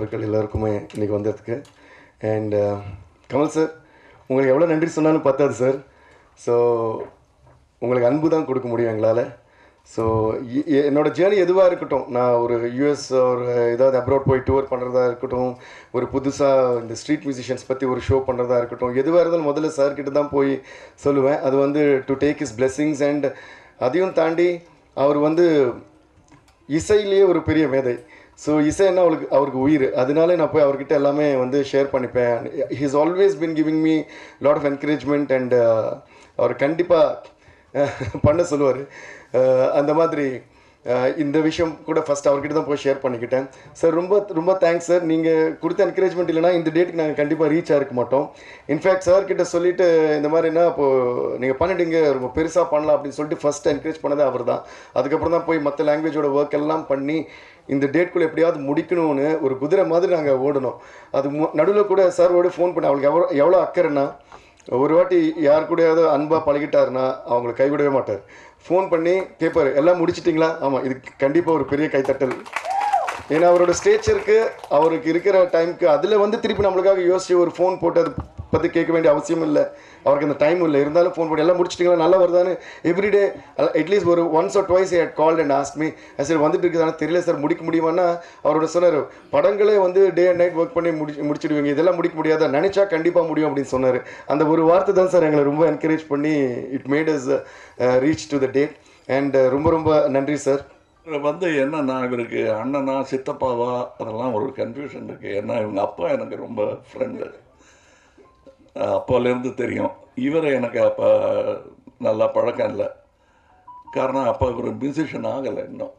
நண்பர்கள் எல்லாருக்குமே இன்றைக்கி வந்ததுக்கு அண்ட் கமல் சார் உங்களுக்கு எவ்வளோ நன்றி சொன்னாலும் பத்தாது சார் ஸோ உங்களுக்கு அன்பு தான் கொடுக்க முடியும் எங்களால் ஸோ என்னோட ஜேர்னி எதுவாக இருக்கட்டும் நான் ஒரு யூஎஸ் ஒரு ஏதாவது அப்ராட் போய் டூர் பண்ணுறதா இருக்கட்டும் ஒரு புதுசாக இந்த ஸ்ட்ரீட் மியூசிஷியன்ஸ் பற்றி ஒரு ஷோ பண்ணுறதா இருக்கட்டும் எதுவாக இருந்தாலும் முதல்ல சார் கிட்ட தான் போய் சொல்லுவேன் அது வந்து to take is blessings and அதையும் தாண்டி அவர் வந்து இசையிலேயே ஒரு பெரிய மேதை ஸோ இசைன்னா அவளுக்கு அவருக்கு உயிர் அதனால நான் போய் அவர்கிட்ட எல்லாமே வந்து ஷேர் பண்ணிப்பேன் he's always been giving me lot of encouragement and அவர் கண்டிப்பாக பண்ண சொல்லுவார் அந்த மாதிரி அஹ், இந்த விஷயம் கூட ஃபஸ்ட் அவர்கிட்ட தான் போய் ஷேர் பண்ணிக்கிட்டேன் சார் ரொம்ப ரொம்ப தேங்க்ஸ் சார் நீங்கள் கொடுத்த என்கரேஜ்மெண்ட் இல்லைனா இந்த டேட்டுக்கு நாங்கள் கண்டிப்பாக ரீச் ஆகிருக்க மாட்டோம் இன்ஃபேக்ட் சார் கிட்ட சொல்லிட்டு இந்த மாதிரினா இப்போது நீங்கள் பண்ணிட்டீங்க ரொம்ப பெருசாக பண்ணலாம் அப்படின்னு சொல்லிட்டு ஃபஸ்ட் என்கரேஜ் பண்ணதே அவர் தான் அதுக்கப்புறம் தான் போய் மற்ற லாங்குவேஜோட ஒர்க் எல்லாம் பண்ணி இந்த டேட்குள்ளே எப்படியாவது முடிக்கணும்னு ஒரு குதிரை மாதிரி நாங்கள் ஓடணும் அது நடுவில் கூட சாரோட ஃபோன் பண்ணி அவளுக்கு எவ்வளோ எவ்வளோ அக்கறைன்னா ஒரு வாட்டி யார் கூடயாவது அன்பாக பழகிட்டாருன்னா அவங்கள கைவிடவே மாட்டார் ஃபோன் பண்ணி கேட்பாரு எல்லாம் முடிச்சிட்டிங்களா ஆமாம் இதுக்கு கண்டிப்பாக ஒரு பெரிய கைத்தட்டல் ஏன்னா அவரோட ஸ்டேச்சருக்கு அவருக்கு இருக்கிற டைம்க்கு அதில் வந்து திருப்பி நம்மளுக்காக யோசிச்சு ஒரு ஃபோன் போட்டு அதை பற்றி கேட்க வேண்டிய அவசியம் இல்லை அவருக்கு அந்த டைம் இல்லை இருந்தாலும் ஃபோன் பண்ணி எல்லாம் முடிச்சிட்டிங்களா நல்லா வருதான்னு எவ்ரிடே அட்லீஸ்ட் ஒரு once or twice had called and ask me சரி வந்துட்டு இருக்குதானே தெரியல சார் முடிக்க முடியுமான்னா அவரோட சொன்னார் படங்களே வந்து டே அண்ட் நைட் ஒர்க் பண்ணி முடி முடிச்சிடுவீங்க இதெல்லாம் முடிக்க முடியாதா நினச்சா கண்டிப்பாக முடியும் அப்படின்னு சொன்னார் அந்த ஒரு வார்த்தை தான் சார் எங்களை ரொம்ப என்கரேஜ் பண்ணி it made us reach to the date and ரொம்ப ரொம்ப நன்றி சார் வந்து என்னன்னா இவருக்கு அண்ணனா சித்தப்பாவா அதெல்லாம் ஒரு கன்ஃபியூஷன் இருக்குது ஏன்னா இவங்க அப்பா எனக்கு ரொம்ப ஃப்ரெண்டு அப்போலேருந்து தெரியும் இவரை எனக்கு அப்போ நல்லா பழக்கம் இல்லை காரணம் அப்போ இவர் மியூசிஷியன் ஆகலை இன்னும்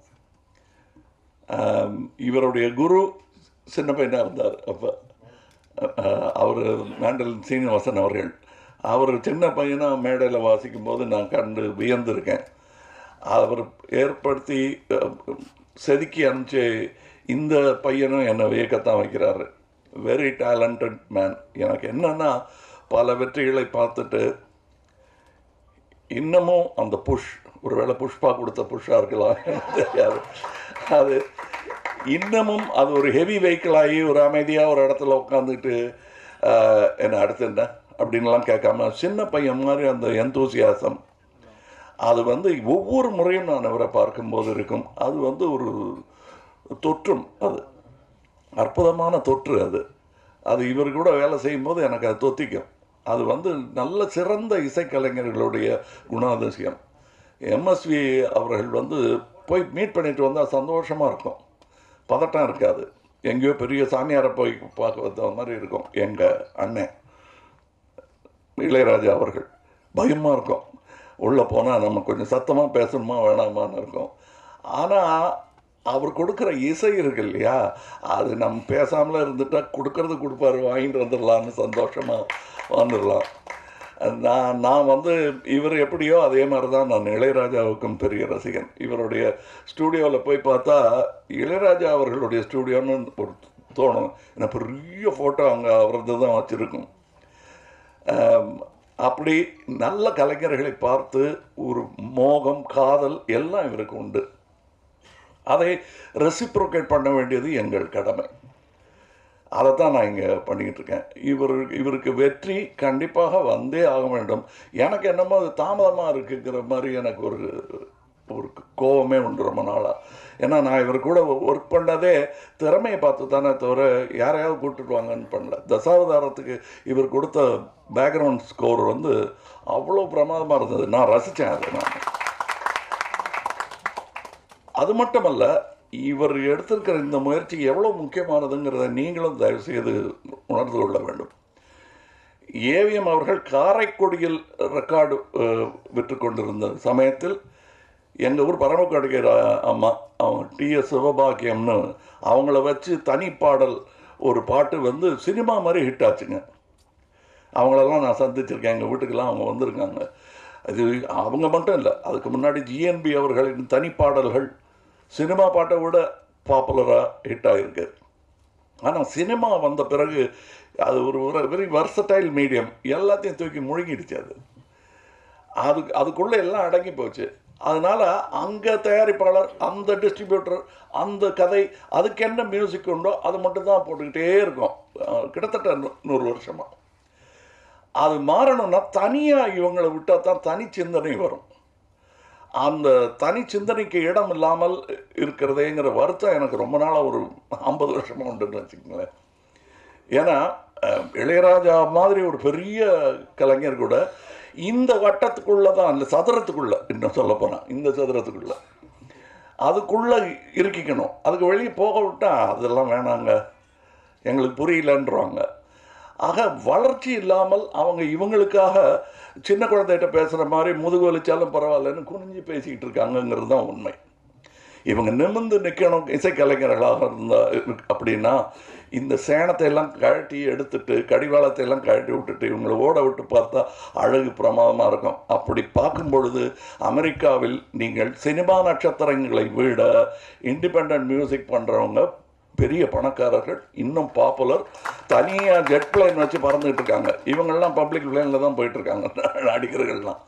ஆம், இவருடைய குரு சின்ன பையனாக இருந்தார் அப்போ அவர் மேண்டலின் சீனிவாசன் அவர்கள் அவர் சின்ன பையனாக மேடையில் வாசிக்கும் போது நான் கண்டு வியந்திருக்கேன் அவர் ஏற்படுத்தி அஹ், செதுக்கி அனுப்பிச்சு இந்த பையனும் என்னை வியக்கத்தான் வைக்கிறாரு வெரி டேலண்டட் மேன் எனக்கு என்னன்னா பல வெற்றிகளை பார்த்துட்டு இன்னமும் அந்த புஷ் ஒருவேளை புஷ்பா கொடுத்த புஷ்ஷாக இருக்கலாம் எனக்கு தெரியாது அது இன்னமும் அது ஒரு ஹெவி வெஹிக்கிளாகி ஒரு அமைதியாக ஒரு இடத்துல உட்காந்துட்டு என்ன அடுத்து என்ன அப்படின்லாம் கேட்காம சின்ன பையன் மாதிரி அந்த எந்தூசியாசம் அது வந்து ஒவ்வொரு முறையும் நான் அவரை பார்க்கும்போது இருக்கும் அது வந்து ஒரு தொற்றும் அது அற்புதமான தொற்று அது அது இவர் கூட வேலை செய்யும்போது எனக்கு அது தொத்திக்கும் அது வந்து நல்ல சிறந்த இசைக்கலைஞர்களுடைய குணாதிசயம் எம்எஸ்வி அவர்கள் வந்து போய் மீட் பண்ணிட்டு வந்தால் சந்தோஷமாக இருக்கும் பதட்டம் இருக்காது எங்கேயோ பெரிய சாமியாரை போய் பார்க்க வந்த மாதிரி இருக்கும் எங்கள் அண்ணன் இளையராஜா அவர்கள் பயமாக இருக்கும் உள்ளே போனால் நம்ம கொஞ்சம் சத்தமாக பேசணுமா வேணாமான்னு இருக்கும் ஆனால் அவர் கொடுக்குற இசை இருக்கு இல்லையா அது நம்ம பேசாமலே இருந்துட்டா கொடுக்கறது கொடுப்பாரு வாங்கிட்டு வந்துடலான்னு சந்தோஷமாக வந்துடலாம் நான் நான் வந்து இவர் எப்படியோ அதே மாதிரி தான் நான் இளையராஜாவுக்கும் பெரிய ரசிகன் இவருடைய ஸ்டூடியோவில் போய் பார்த்தா இளையராஜா அவர்களுடைய ஸ்டூடியோன்னு ஒரு தோணும் எனக்கு பெரிய ஃபோட்டோ அங்கே அவரது தான் வச்சுருக்கும் ஆம், அப்படி நல்ல கலைஞர்களை பார்த்து ஒரு மோகம் காதல் எல்லாம் இவருக்கு உண்டு அதை ரெசிப்ரோகேட் பண்ண வேண்டியது எங்கள் கடமை அதை தான் நான் இங்கே பண்ணிக்கிட்டு இருக்கேன் இவர் இவருக்கு வெற்றி கண்டிப்பாக வந்தே ஆக வேண்டும் எனக்கு என்னமோ அது தாமதமாக இருக்குங்கிற மாதிரி எனக்கு ஒரு ஒரு கோவமே உண்டு ரொம்ப நாளாக ஏன்னா நான் இவர் கூட ஒர்க் பண்ணதே திறமையை பார்த்து தானே தவிர யாரையாவது கூப்பிட்டுட்டு வாங்கன்னு பண்ணல தசாவதாரத்துக்கு இவர் கொடுத்த பேக்ரவுண்ட் ஸ்கோர் வந்து அவ்வளோ பிரமாதமாக இருந்தது நான் ரசித்தேன் அதை நான் அது மட்டுமல்ல இவர் எடுத்திருக்கிற இந்த முயற்சி எவ்வளோ முக்கியமானதுங்கிறத நீங்களும் தயவு செய்து உணர்ந்து கொள்ள வேண்டும் ஏவிஎம் அவர்கள் காரைக்குடியில் ரெக்கார்டு விற்று கொண்டிருந்த சமயத்தில் எங்கள் ஊர் பரமக்கடிக்கிற அம்மா அவங்க டிஎஸ் சிவபாக்கியம்னு அவங்கள வச்சு தனி பாடல் ஒரு பாட்டு வந்து சினிமா மாதிரி ஹிட் ஆச்சுங்க அவங்களெல்லாம் நான் சந்திச்சிருக்கேன் எங்கள் வீட்டுக்கெல்லாம் அவங்க வந்திருக்காங்க அது அவங்க மட்டும் இல்லை அதுக்கு முன்னாடி ஜிஎன்பி அவர்களின் தனிப்பாடல்கள் சினிமா பாட்டை விட பாப்புலராக ஹிட் ஆகிருக்கு ஆனால் சினிமா வந்த பிறகு அது ஒரு ஒரு வெரி வர்சடைல் மீடியம் எல்லாத்தையும் தூக்கி முழுங்கிடுச்சு அது அது அதுக்குள்ளே எல்லாம் அடங்கி போச்சு அதனால் அங்கே தயாரிப்பாளர் அந்த டிஸ்ட்ரிபியூட்டர் அந்த கதை அதுக்கு என்ன மியூசிக் உண்டோ அது மட்டும் தான் போட்டுக்கிட்டே இருக்கும் அஹ் கிட்டத்தட்ட நூ- நூறு வருஷமாக அது மாறணும்னா தனியாக இவங்களை விட்டால் தான் தனி சிந்தனை வரும் அந்த தனி சிந்தனைக்கு இடம் இல்லாமல் இருக்கிறதேங்கிற வருத்தம் எனக்கு ரொம்ப நாளாக ஒரு ஐம்பது வருஷமாக உண்டுன்னு வச்சுக்கோங்களேன் ஏன்னா அஹ், இளையராஜா மாதிரி ஒரு பெரிய கலைஞர் கூட இந்த வட்டத்துக்குள்ளே தான் இல்லை சதுரத்துக்குள்ளே இன்னும் சொல்ல போனால் இந்த சதுரத்துக்குள்ளே அதுக்குள்ளே இருக்கிக்கணும் அதுக்கு வெளியே போக விட்டா அதெல்லாம் வேணாங்க எங்களுக்கு புரியலன்றாங்க ஆக வளர்ச்சி இல்லாமல் அவங்க இவங்களுக்காக சின்ன குழந்தைகிட்ட பேசுகிற மாதிரி முதுகு வலிச்சாலும் பரவாயில்லன்னு குனிஞ்சு பேசிக்கிட்டு இருக்காங்கங்கிறது தான் உண்மை இவங்க நிமிர்ந்து நிற்கணும் இசைக்கலைஞர்களாக இருந்தா அப்படின்னா இந்த சேணத்தை எல்லாம் கழட்டி எடுத்துட்டு கடிவாளத்தை எல்லாம் கழட்டி விட்டுட்டு இவங்களை ஓட விட்டு பார்த்தா அழகு பிரமாதமாக இருக்கும் அப்படி பார்க்கும் பொழுது அமெரிக்காவில் நீங்கள் சினிமா நட்சத்திரங்களை விட இண்டிபெண்ட் மியூசிக் பண்ணுறவங்க பெரிய பணக்காரர்கள் இன்னும் பாப்புலர் தனியாக ஜெட் பிளேன் வச்சு பறந்துட்டு இருக்காங்க இவங்கெல்லாம் பப்ளிக் பிளேனில் தான் போயிட்டு இருக்காங்க நடிகர்கள்லாம்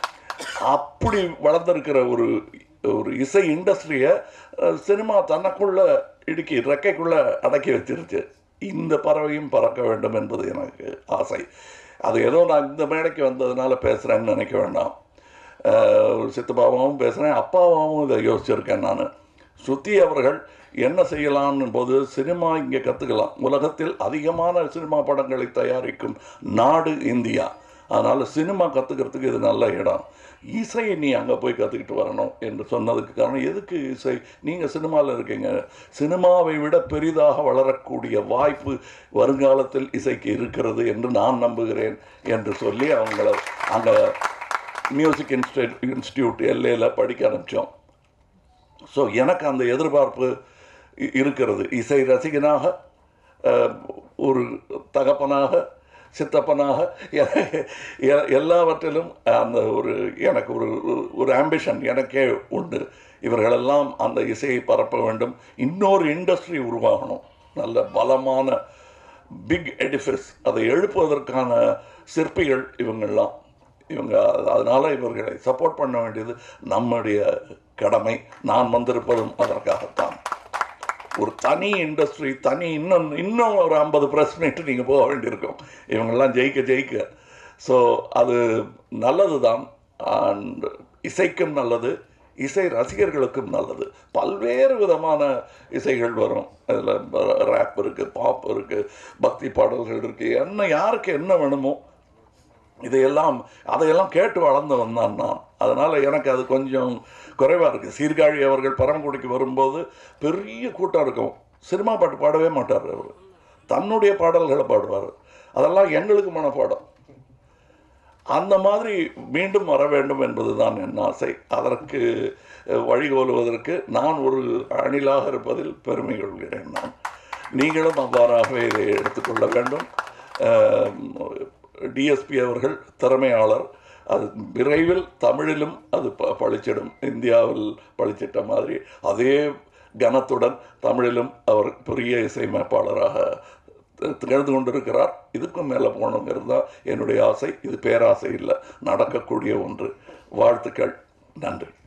அப்படி வளர்ந்துருக்கிற ஒரு ஒரு இசை இண்டஸ்ட்ரியை சினிமா தனக்குள்ள இடுக்கி ரெக்கைக்குள்ள அடக்கி வச்சிருச்சு இந்த பறவையும் பறக்க வேண்டும் என்பது எனக்கு ஆசை அது ஏதோ நான் இந்த மேடைக்கு வந்ததுனால பேசுகிறேன்னு நினைக்க வேண்டாம் அஹ், ஒரு சித்தப்பாவும் பேசுகிறேன் அப்பாவாகவும் இதை யோசிச்சிருக்கேன் நான் ஸ்ருதி அவர்கள் என்ன செய்யலாம்னு போது சினிமா இங்கே கற்றுக்கலாம் உலகத்தில் அதிகமான சினிமா படங்களை தயாரிக்கும் நாடு இந்தியா அதனால் சினிமா கற்றுக்கிறதுக்கு இது நல்ல இடம் இசையை நீ அங்கே போய் கற்றுக்கிட்டு வரணும் என்று சொன்னதுக்கு காரணம் எதுக்கு இசை நீங்கள் சினிமாவில் இருக்கீங்க சினிமாவை விட பெரிதாக வளரக்கூடிய வாய்ப்பு வருங்காலத்தில் இசைக்கு இருக்கிறது என்று நான் நம்புகிறேன் என்று சொல்லி அவங்கள அங்கே மியூசிக் இன்ஸ்டி இன்ஸ்டியூட் எல்லையில் படிக்க ஆரம்பித்தோம் ஸோ எனக்கு அந்த எதிர்பார்ப்பு இ- இருக்கிறது இசை ரசிகனாக அஹ், ஒரு தகப்பனாக சித்தப்பனாக எ- எ- எல்லாவற்றிலும் அந்த ஒரு எனக்கு ஒரு ஒரு ஆம்பிஷன் எனக்கே உண்டு இவர்களெல்லாம் அந்த இசையை பரப்ப வேண்டும் இன்னொரு இண்டஸ்ட்ரி உருவாகணும் நல்ல பலமான பிக் எடிஃபிஸ் அதை எழுப்புவதற்கான சிற்பிகள் இவங்கெல்லாம் இவங்க அதனால் இவர்களை சப்போர்ட் பண்ண வேண்டியது நம்முடைய கடமை நான் வந்திருப்பதும் அதற்காகத்தான் ஒரு தனி இண்டஸ்ட்ரி தனி இன்னும் இன்னும் ஒரு ஐம்பது ப்ரெஸ் மீட்டு நீங்கள் போக வேண்டியிருக்கும் இவங்கெல்லாம் ஜெயிக்க ஜெயிக்க ஸோ அது நல்லது தான் அண்ட் இசைக்கும் நல்லது இசை ரசிகர்களுக்கும் நல்லது பல்வேறு விதமான இசைகள் வரும் அதில் ரேப் இருக்குது பாப் இருக்குது பக்தி பாடல்கள் இருக்குது என்ன யாருக்கு என்ன வேணுமோ இதையெல்லாம் அதையெல்லாம் கேட்டு வளர்ந்தவன் தான் நான் அதனால் எனக்கு அது கொஞ்சம் குறைவாக இருக்குது சீர்காழி அவர்கள் பரமக்குடிக்கு வரும்போது பெரிய கூட்டம் இருக்கும் சினிமா பாட்டு பாடவே மாட்டார் அவர் தன்னுடைய பாடல்களை பாடுவார் அதெல்லாம் எங்களுக்கு மனப்பாடம் அந்த மாதிரி மீண்டும் வர வேண்டும் என்பதுதான் என் ஆசை அதற்கு அஹ், வழிகோலுவதற்கு நான் ஒரு அணிலாக இருப்பதில் பெருமை கொள்கிறேன் நான் நீங்களும் அவ்வாறாகவே இதை எடுத்துக்கொள்ள வேண்டும் டிஎஸ்பி அவர்கள் திறமையாளர் அது விரைவில் தமிழிலும் அது ப பளிச்சிடும் இந்தியாவில் பளிச்சிட்ட மாதிரி அதே கனத்துடன் தமிழிலும் அவர் பெரிய இசையமைப்பாளராக திகழ்ந்து கொண்டிருக்கிறார் இதுக்கும் மேலே போகணுங்கிறது தான் என்னுடைய ஆசை இது பேராசை இல்லை நடக்கக்கூடிய ஒன்று வாழ்த்துக்கள் நன்றி